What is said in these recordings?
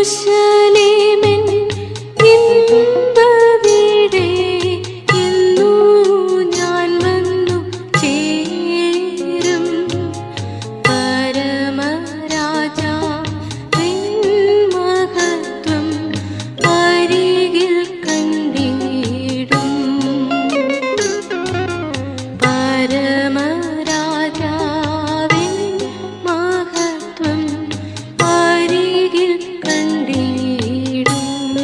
യെരൂശലേമിൻ ഇമ്പവീടേ, എന്നു ഞാൻ വന്നു ചേരും. പരമരാജാവിൻ മഹത്വം അരികിൽ കണ്ടിടും പരമരാജാവിൻ മഹത്വം അരികിൽ കണ്ടിടും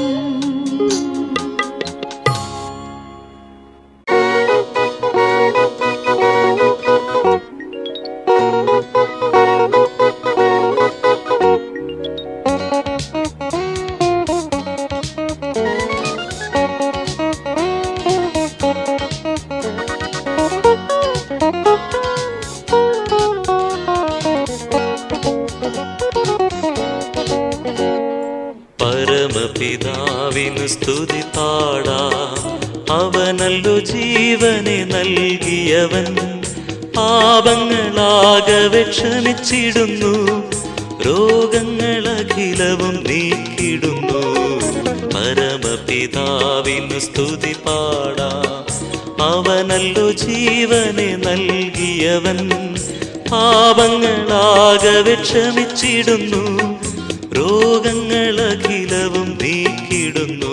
പരമപിതാവിന് സ്തുതി പാടാം അവനല്ലു ജീവനെ നൽകിയവൻ പാപങ്ങളാകെ ക്ഷമിച്ചിടുന്നു രോഗങ്ങളഖിലവും നീക്കിടുന്നു പരമപിതാവിന് സ്തുതി പാടാം അവനല്ലു ജീവനെ നൽകിയവൻ പാപങ്ങളാകെ ക്ഷമിച്ചിടുന്നു രോഗങ്ങളഖിലവും നീക്കിടുന്നു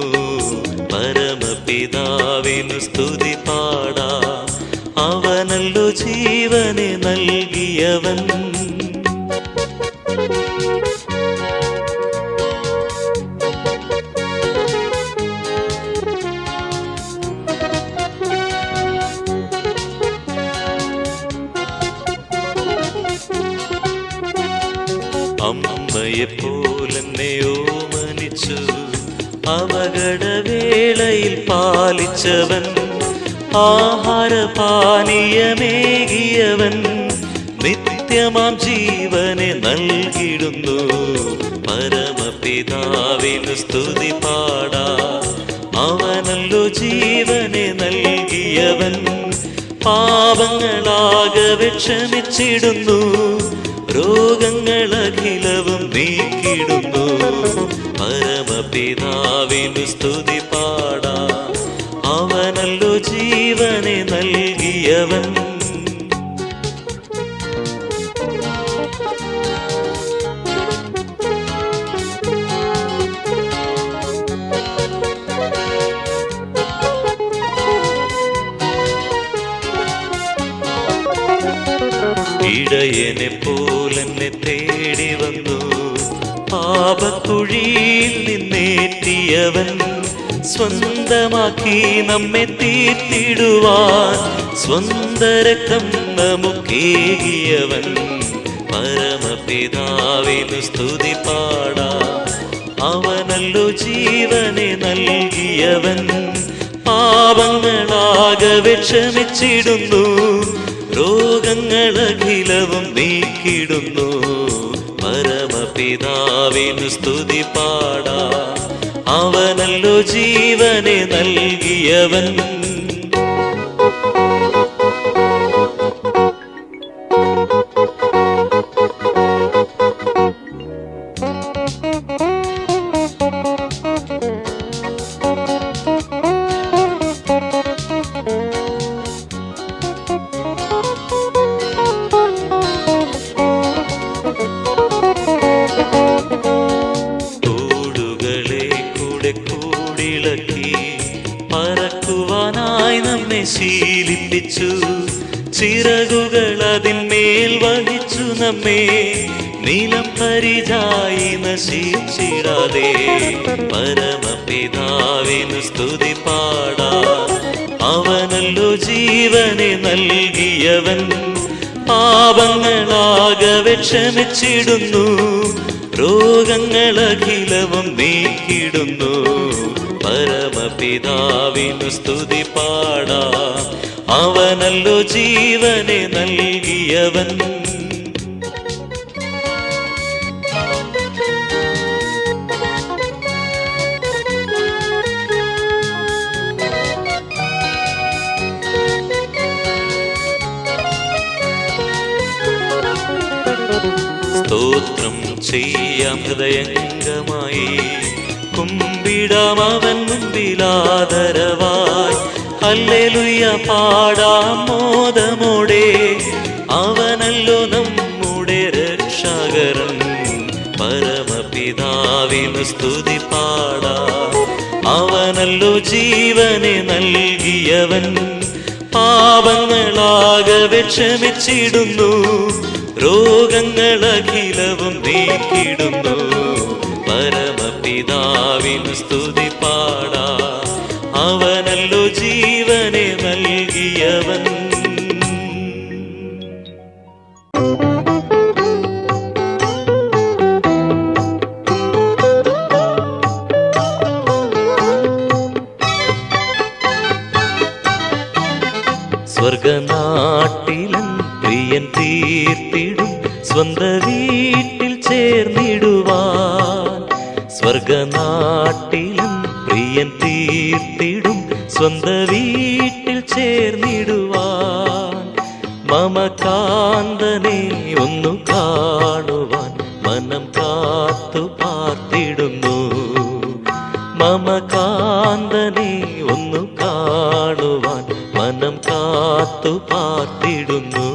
പരമപിതാവിനു സ്തുതി പാടാ അവനല്ലു ജീവനെ നൽകിയവൻ അമ്മയെ പോലെന്നെ ഓമനിച്ചു അപകടവേളയിൽ പാലിച്ചവൻ ആഹാരപാനീയമേകിയവൻ നിത്യമാം ജീവനെ നൽകിടുന്നു പരമപിതാവിന് സ്തുതി പാടാ അവനല്ലോ ജീവനെ നൽകിയവൻ പാപങ്ങളാകെ ക്ഷമിച്ചിടുന്നു രോഗങ്ങളഖിലവും നീക്കിടുന്നു പരമപിതാവിനു സ്തുതി പാടാ അവനല്ലോ ജീവനെ നൽകിയവൻ ഇടയനെ പോലെന്നെ തേടി വന്നു പാപക്കുഴിയിൽ നിന്നേറ്റിയവൻ സ്വന്തമാക്കി നമ്മെ തീർത്തിടുവാൻ സ്വന്തരക്തം നമുക്കേകിയവൻ പരമപിതാവിനു സ്തുതി പാടാ അവനല്ലോ ജീവനെ നൽകിയവൻ പാപങ്ങളാകെ ക്ഷമിച്ചിടുന്നു രോഗങ്ങളഖിലവും നീക്കിടുന്നു പരമപിതാവിനു സ്തുതി പാടാ അവനല്ലോ ജീവനെ നൽകിയവൻ തോടുകളെ കൂടെ കൂടിളക്കി പറക്കുവാനായി നമ്മെ ശീലിപ്പിച്ചു ചിറകുകൾ അതിന്മേൽ വഹിച്ചു നമ്മെ നീലം പരിചായി നശിച്ചിടാതെ പരമപിതാവിനു സ്തുതി പാടാ അവനല്ലോ ജീവനെ നൽകിയവൻ പാപങ്ങളാകെ ക്ഷമിച്ചിടുന്നു രോഗങ്ങളഖിലവും നീക്കിടുന്നു പരമപിതാവിനു സ്തുതി പാടാ അവനല്ലോ ജീവനെ നൽകിയവൻ സ്തോത്രം ചെയ്യാം ഹൃദയംഗമായി കുമ്പിടാം അവൻ മുമ്പിലാദരവായി ഹല്ലേലൂയ പാടാം മോദമോടെ അവനല്ലോ നമ്മുടെ രക്ഷകരൻ പരമപിതാവിനു സ്തുതി പാടാം അവനല്ലോ ജീവനെ നൽകിയവൻ പാപങ്ങളാകെ ക്ഷമിച്ചിടുന്നു രോഗങ്ങളഖിലവും നീക്കിടുന്നു പരമപിതാവിനു സ്തുതി പാടാ അവനല്ലോ ജീവനെ നൽകിയവൻ സ്വർഗനാട്ടിലൻ പ്രിയൻ തീർത്തിടും സ്വന്ത വീട്ടിൽ ചേർന്നിടുവാൻ സ്വർഗനാട്ടിലൻ പ്രിയൻ തീർത്തിടും സ്വന്ത വീട്ടിൽ ചേർന്നിടുവാൻ മമകാന്തനെ ഒന്നു കാണുവാൻ മനം കാത്തു പാർത്തിടുന്നു മമകാന്തനെ ഒന്നു കാണുവാൻ മനം കാത്തു പാർത്തിടുന്നു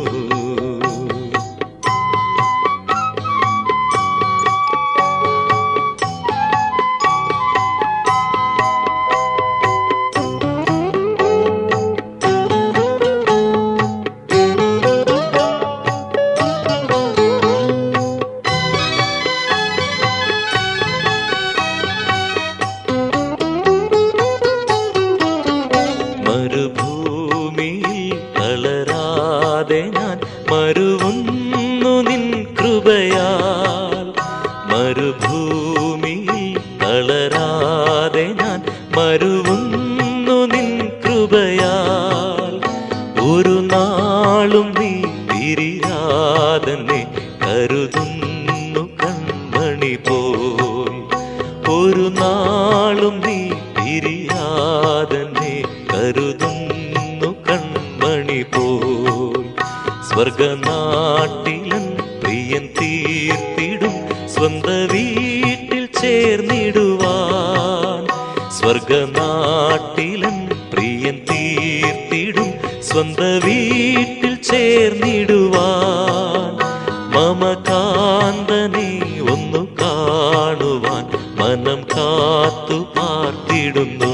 മരുഭൂമിയിൽ തളരാതെ ഞാൻ മരുവുന്നു നിൻ കൃപയാൽ മരുഭൂമിയിൽ തളരാതെ ഞാൻ മരുവുന്നു നിൻ കൃപയാൽ ഒരു നാളും നീ തിരിയാതെ കരുതുന്നു കൺമണി പോൽ ഒരു നാളും നീ തിരിയാതെ കരുതുന്നു കൺമണി പോൽ സ്വർഗനാട്ടിലൻ പ്രിയൻ തീർത്തിടും സ്വന്ത വീട്ടിൽ ചേർന്നിടുവാൻ സ്വർഗനാട്ടിലൻ പ്രിയൻ തീർത്തിടും സ്വന്ത വീട്ടിൽ ചേർന്നിടുവാൻ മമകാന്തനെ ഒന്നു കാണുവാൻ മനം കാത്തു പാർത്തിടുന്നു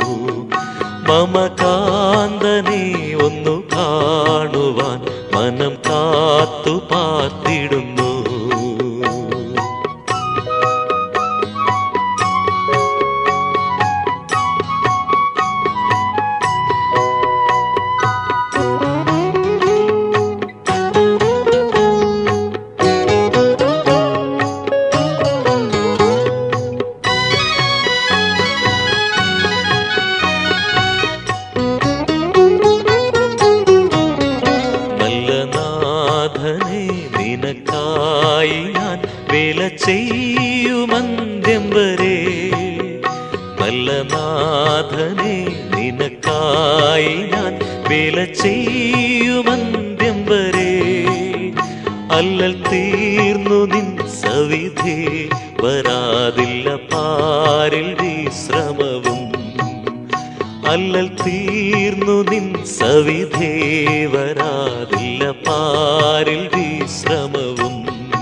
മമകാന്തനെ ഒന്നു കാണുവാൻ മനം കാത്തു പാർത്തിടുന്നു നല്ല നാഥനെ നിനക്കായി ഞാൻ വേല ചെയ്യുമന്ത്യം വരെ നല്ല നാഥനെ നിനക്കായി ഞാൻ വേല ചെയ്യുമന്ത്യം വരെ അല്ലൽ തീർന്നു നിൻ സവിധേ വരാതില്ല പാരിൽ വിശ്രമവും അല്ലൽ തീർന്നു നിൻ സവിധേ വരാതില്ല പാരിൽ വിശ്രമവും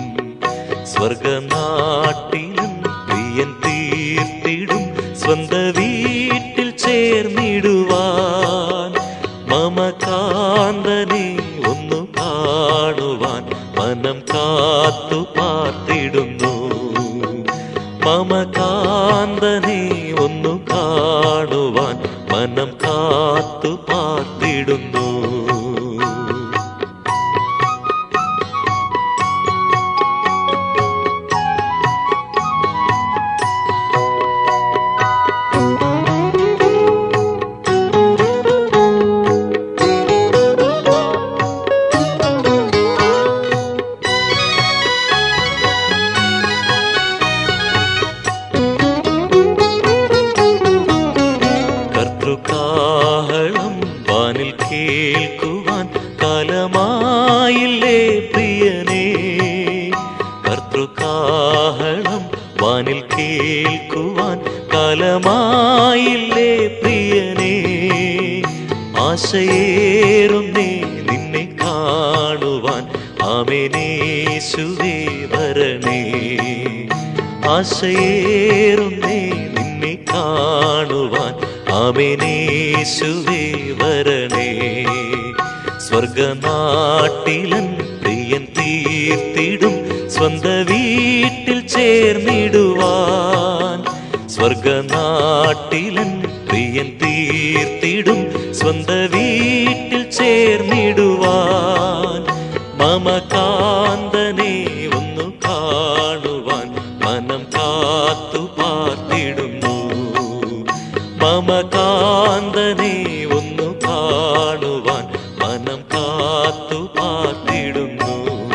സ്വർഗനാട്ടിലും പ്രിയൻ തീർത്തിടും സ്വന്ത വീട്ടിൽ ചേർന്നിടുവാൻ മമകാന്തനെ ഒന്നു കാണുവാൻ മനം കാത്തു പാർത്തിടുന്നു മമകാന്തനെ ഒന്നു കാണുവാൻ മനം കാത്തു പാർത്തിടുന്നു കർത്തൃകാഹളം വാനിൽ കേൾക്കുക കേൾക്കുവാൻ കാലമായില്ലേ പ്രിയനേ ആശയേറുന്നേ നിന്നെ കാണുവാൻ ആമേനേശുവേ വരണേ ആശയേറുന്നേ നിന്നെ കാണുവാൻ ആമേനേശുവേ വരണേ സ്വർഗനാട്ടിലൻ പ്രിയൻ തീർത്തിടും സ്വന്ത വീട്ടിൽ ചേർന്നിടുവാൻ സ്വർഗനാട്ടിലൻ പ്രിയൻ തീർത്തിടും സ്വന്ത വീട്ടിൽ ചേർന്നിടുവാൻ മമകാന്തനെ ഒന്നു കാണുവാൻ മനം കാത്തു പാർത്തിടുന്നു മമകാന്തനെ ഒന്നു കാണുവാൻ മനം കാത്തു പാർത്തിടുന്നു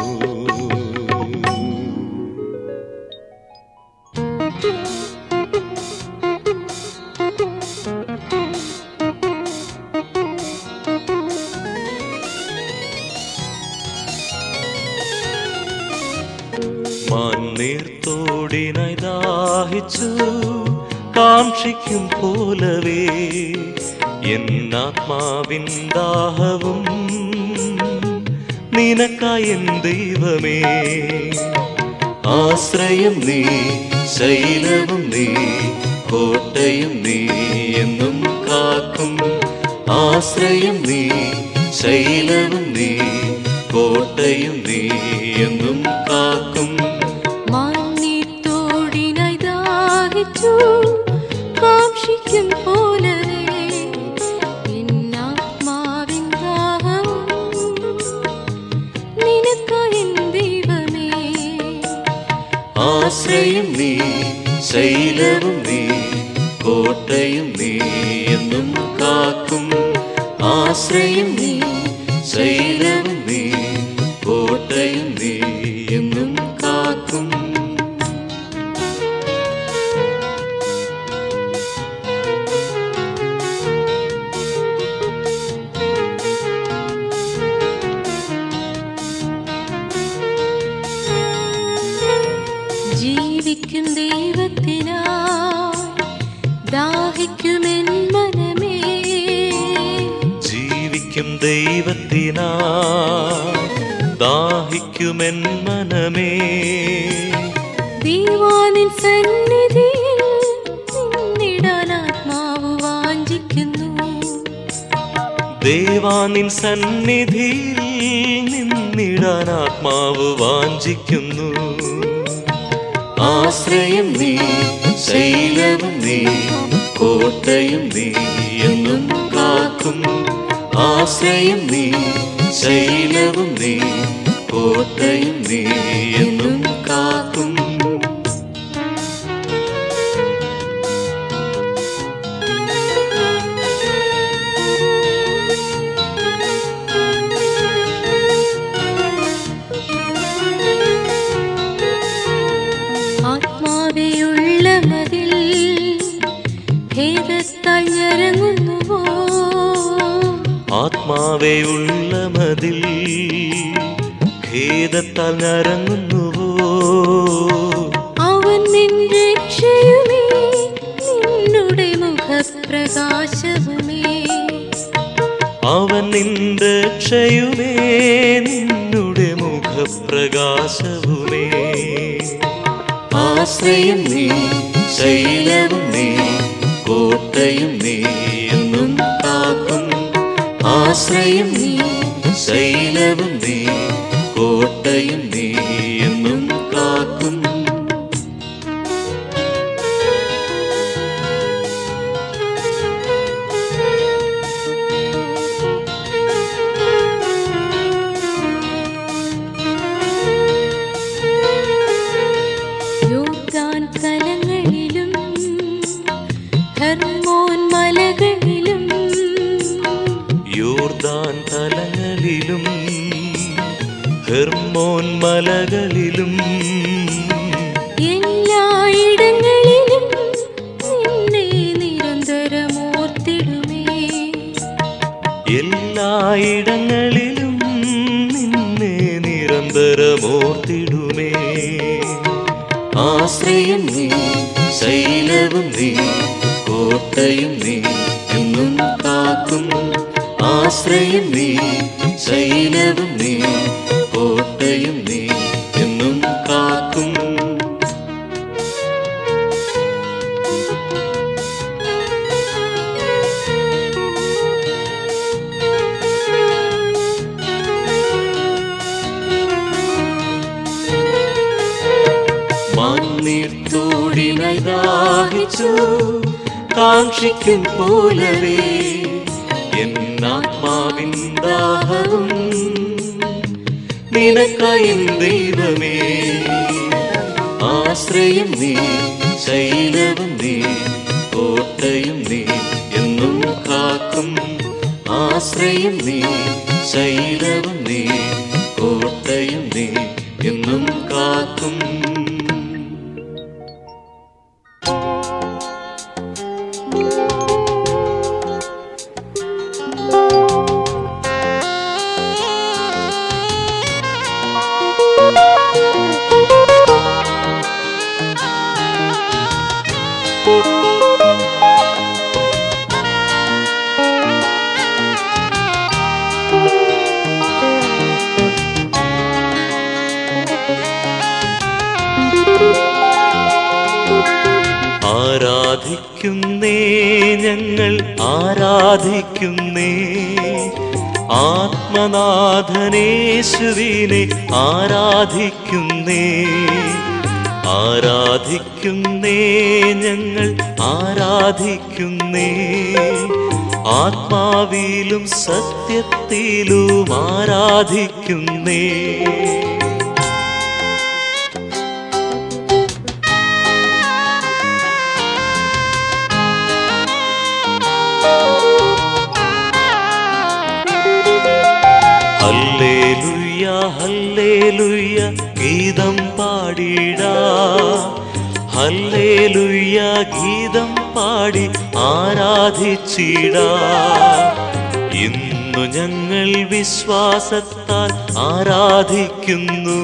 മണ്ണീർത്തോടിനായി ദാഹിച്ചു കാക്ഷിക്കും പോലവേ എന്നാത്മാവിൻ ദാഹവും നിനക്കായൻ ദൈവമേ ആശ്രയം നീ ശൈലവും നീ കോട്ടയും നീ എന്നും കാക്കും ആശ്രയം നീ ശൈലവും നീ കോട്ടയും നീ എന്നും കാക്കും മാന്നിത്തോടിനായി ദാഹിച്ചു കാക്ഷിക്കും പോലവേ എന്നാത്മാവിൻ ദാഹവും നിനക്കായൻ ദൈവമേ ആശ്രയം നീ ശൈലവും നീ കോട്ടയും നീ എന്നും കാക്കും ആശ്രയം നീ ശൈലവും നീ കോട്ടയും നീ എന്നും കാക്കും ജീവിക്കും ദൈവത്തിനായി ദാഹിക്കുമെൻ മനമേ ജീവിക്കും ദൈവത്തിനാ ദാഹിക്കുമെൻ മനമേ ദൈവാനിൻ സന്നിധിയിൽ നിന്നിടാൻ ആത്മാവ് വാഞ്ചിക്കുന്നു ദേവാനിൻ സന്നിധിയിൽ നിന്നിടാൻ ആത്മാവ് വാഞ്ചിക്കുന്നു ആശ്രയം നീ ശൈലവും നീ കോട്ടയും നീ എന്നും കാക്കും ആശ്രയം നീ ശൈലവും നീ കോട്ടയും നീ എന്നും കാക്കും ആത്മാവെയുള്ള മതിൽ ഭേദത്താൽ ഞരങ്ങുന്നുവോ ആത്മാവേ ഉള്ള മതിൽ ഖേദത്താൽ ഞരങ്ങുന്നുവോ അവൻ നിൻ രക്ഷയുമേ നിന്നുടെ മുഖപ്രകാശവുമേ അവൻ നിന്റെ രക്ഷയുമേ നിന്നുടെ മുഖപ്രകാശവുമേ ആശ്രയം നീ ശൈലവും നീ കോട്ടയും നീ എന്നും കാക്കും ആശ്രയം നീ ശൈലവും നീ കോട്ടയും നീ എന്നും കാക്കും യോർദാൻ കലങ്ങളിലും ഹെർമോൻ മലകളിലും യോർദാൻ തലങ്ങളിലും ഹെർമോൻ മലകളിലും എല്ലായിടങ്ങളിലും നിന്നെ നിരന്തരമോർത്തിടുമേ എല്ലായിടങ്ങളിലും നിന്നെ നിരന്തരമോർത്തിടുമേ ആശ്രയം നീ ശൈലവും നീ കോട്ടയും നീ എന്നും കാക്കും ആശ്രയം നീ ശൈലവും നീ കോട്ടയും നീ എന്നും കാക്കും മണ്ണീർത്തോടിനായി ദാഹിച്ചു കാക്ഷിക്കും പോലവേ എന്നാത്മാവിൻ ദാഹവും നിനക്കായി ദൈവമേ ആശ്രയം നീ ശൈലവും നീ കോട്ടയും നീ എന്നും കാക്കും ആശ്രയം നീ ശൈലവും നീ കോട്ടയും നീ എന്നും കാക്കും ആരാധിക്കുന്നേ ഞങ്ങൾ ആരാധിക്കുന്നേ ആത്മനാഥനേശുവിനെ ആരാധിക്കുന്നേ ആരാധിക്കുന്നേ ഞങ്ങൾ ആരാധിക്കുന്നേ ആത്മാവിലും സത്യത്തിലും ആരാധിക്കുന്നേ ഹല്ലേലൂയ ഹല്ലേലൂയ ഗീതം പാടിടാ ഹല്ലേലൂയ ഗീതം പാടി ആരാധിച്ചിടാ ഇന്നു ഞങ്ങൾ വിശ്വാസത്താൽ ആരാധിക്കുന്നു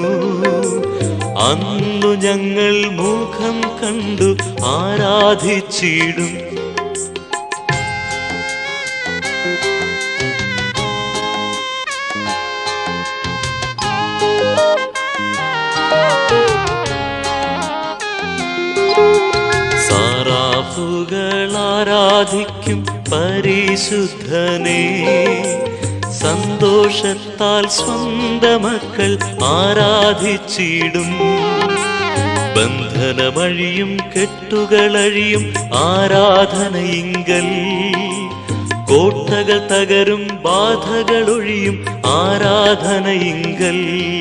അന്നു ഞങ്ങൾ മുഖം കണ്ടു ആരാധിച്ചിടും സാറാഫുകൾ ആരാധിക്കും പരിശുദ്ധനെ സന്തോഷത്താൽ സ്വന്ത മക്കൾ ആരാധിച്ചിടും ബന്ധനമഴിയും കെട്ടുകളഴിയും ആരാധനയിങ്കൽ കോട്ടകൾ തകരും ബാധകളൊഴിയും ആരാധനയിങ്കൽ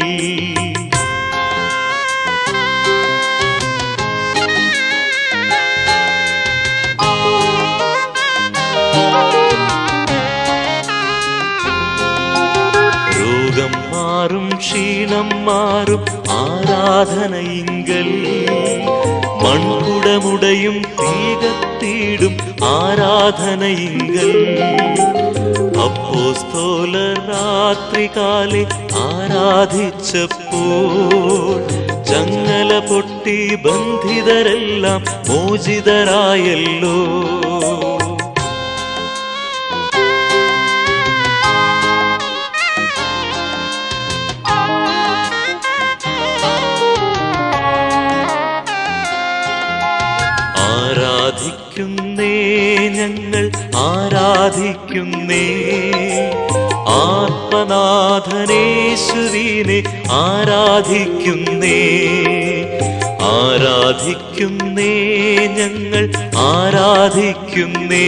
രോഗം മാറും ക്ഷീണം മാറും ആരാധനയിങ്കൽ മൺകുടമുടയും തീകത്തിയിടും ആരാധനയിങ്കൽ അപ്പോസ്തോലർ രാത്രികാലെ ആരാധിച്ചപ്പോൾ ചങ്ങല പൊട്ടി ബന്ധിതരെല്ലാം മോചിതരായല്ലോ ആരാധിക്കുന്നേ ഞങ്ങൾ ആരാധിക്കുന്നേ ആത്മനാഥനേശ്വരീനെ ആരാധിക്കുന്നേ ആരാധിക്കുന്നേ ഞങ്ങൾ ആരാധിക്കുന്നേ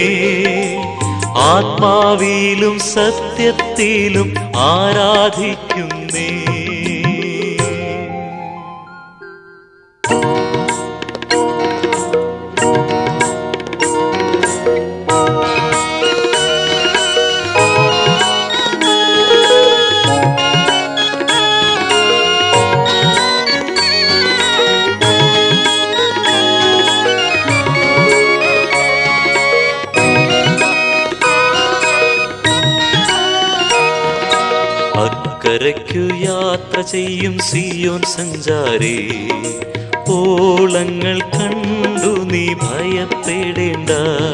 ആത്മാവിലും സത്യത്തിലും ആരാധിക്കുന്നേ അക്കരയ്ക്കു യാത്ര ചെയ്യും സിയോൻ സഞ്ചാരി ഓളങ്ങൾ കണ്ടു നീ ഭയപ്പെടേണ്ട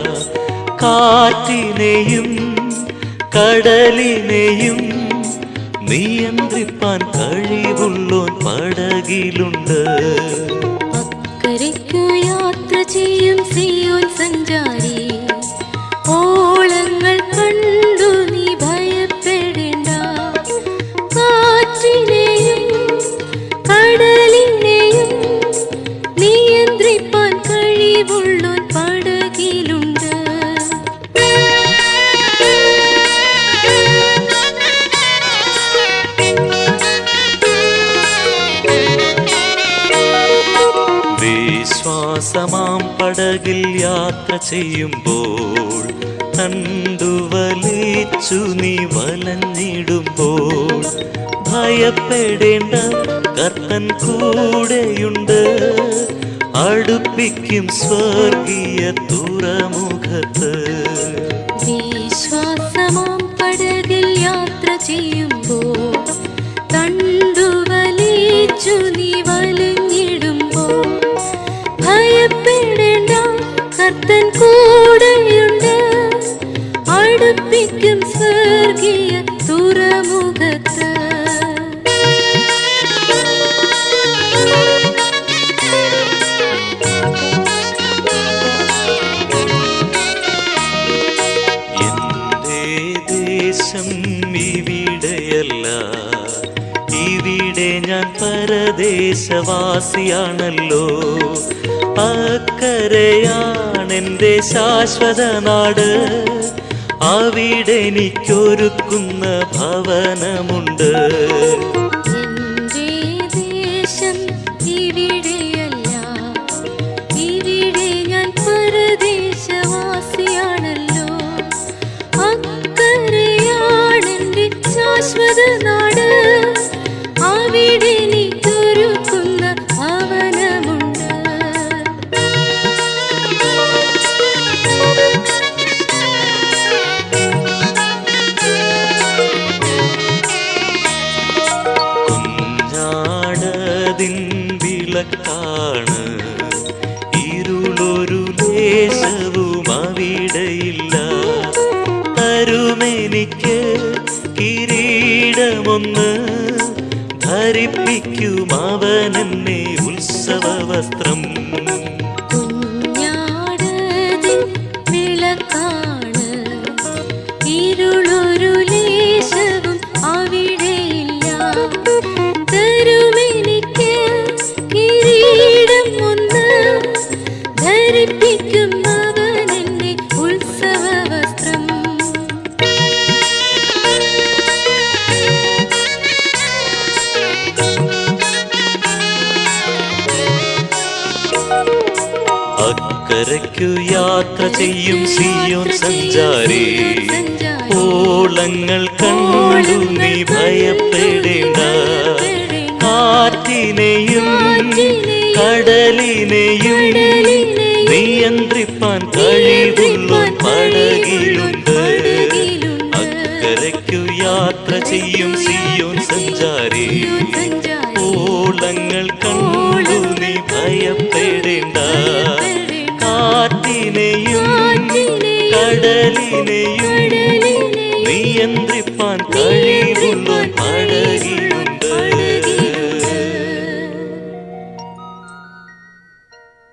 കാറ്റിനെയും കടലിനെയും നിയന്ത്രിപ്പാൻ കഴിവുള്ളോൻ പടകിലുണ്ട് അക്കരയ്ക്കു യാത്ര ചെയ്യും സിയോൻ സഞ്ചാരി ഓളങ്ങൾ കണ്ടു നീ ഭയപ്പെടേണ്ട കാറ്റിനെയും കടലിനെയും നിയന്ത്രിപ്പാൻ കഴിവുള്ളോൻ പടകിലുണ്ട് വിശ്വാസമാം പടകിൽ യാത്ര ചെയ്യുമ്പോൾ തണ്ടുവലിച്ചു നീ വലഞ്ഞിടുമ്പോൾ ഭയപ്പെടേണ്ട കർത്തൻ കൂടെയുണ്ട് അടുപ്പിക്കും സ്വർഗീയ തുറമുഖത്ത് വിശ്വാസമാം പടകിൽ യാത്ര ചെയ്യുമ്പോൾ തണ്ടുവലിച്ചു നീ വലിഞ്ഞിടുമ്പോൾ ഭയപ്പെടേണ്ട കർത്തൻ കൂടെയുണ്ട് അടുപ്പിക്കും സ്വർഗീയ തുറമുഖത്ത് എന്റെ ദേശം ഇവിടെയല്ല ഇവിടെ ഞാൻ പരദേശവാസിയാണല്ലോ അക്കരയാണെന്റെ ശാശ്വത നാട് അവിടെ എനിക്കൊരുക്കുന്ന ഭവനമുണ്ട് എന്റെ ദേശം ഇവിടെയല്ല ഇവിടെ ഞാൻ പരദേശവാസിയാണല്ലോ അക്കരയാണെന്റെ ശാശ്വത നാട് അവിടെ എനിക്കൊരുക്കുന്ന ഭവനമുണ്ട് കുഞ്ഞാടതിൻ വിളക്കാണ് ഇരുളൊരു ലേശവും അവിടെയില്ല തരുമെനിക്ക് കിരീടമൊന്ന് ധരിപ്പിക്കും അവനെന്നെ ഉത്സവ വസ്ത്രം കുഞ്ഞാടതിൻ വിളക്കാണ് ഇരുളൊരു ലേശവും അവിടെയില്ല തരുമെനിക്ക് കിരീടം ഒന്ന് ധരിപ്പിക്കും അവൻ എന്നെ ഉത്സവ വസ്ത്രം അക്കരയ്ക്കു യാത്ര ചെയ്യും സിയോൻ സഞ്ചാരി ഓളങ്ങൾ കണ്ടു നീ ഭയപ്പെടേണ്ട കാറ്റിനെയും കടലിനെയും നിയന്ത്രിപ്പാൻ കഴിവുള്ള പടകിലുണ്ട് അക്കരയ്ക്കു യാത്ര ചെയ്യും സിയോൻ സഞ്ചാരി ഓളങ്ങൾ കണ്ടു നീ ഭയപ്പെടേണ്ട കാറ്റിനെയും കടലിനെയും നിയന്ത്രിപ്പാൻ കഴിവുള്ള പടകിലുണ്ട്